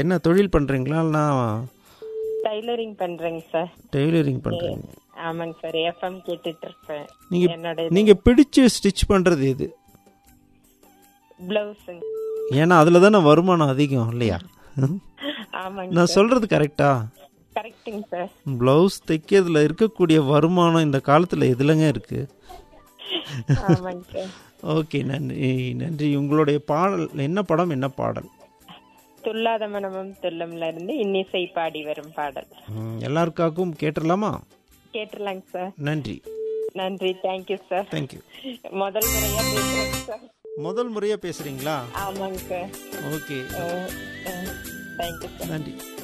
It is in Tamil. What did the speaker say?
என்ன தொழில் பண்ணுறீங்களா இல்லைனா டைலரிங் பண்றேங்க சார் டெய்லரிங் பண்ணுறீங்க ஆமாங்க சார் எஃப்எம் கேட்டுட்டு இருப்பேன் நீங்கள் என்னோட நீங்கள் பிடிச்சு ஸ்டிச் பண்ணுறது எது பிளவுஸுங்க ஏன்னா அதில் தானே வருமானம் அதிகம் இல்லையா ஆமாங்க நான் சொல்கிறது கரெக்டா கரெக்டுங்க சார் ப்ளவுஸ் தைக்கிறதுல இருக்கக்கூடிய வருமானம் இந்த காலத்தில் எதுலங்க இருக்குது ஆமாங்க சார் ஓகே நன்றி நன்றி உங்களுடைய பாடல் என்ன படம் என்ன பாடல் துல்லாத மனமும் துல்லம்ல இருந்து இன்னிசை பாடி வரும் பாடல் ம், எல்லாருக்காகவும் கேட்டுடலாமா கேட்டுலாங்க சார் நன்றி நன்றி தேங்க்யூ சார் தேங்க்யூ முதல் முறையா பேசுறேங்க சார் முதல் முறையாக பேசுகிறீங்களா ஆமாங்க சார் ஓகே தேங்க்யூ சார் நன்றி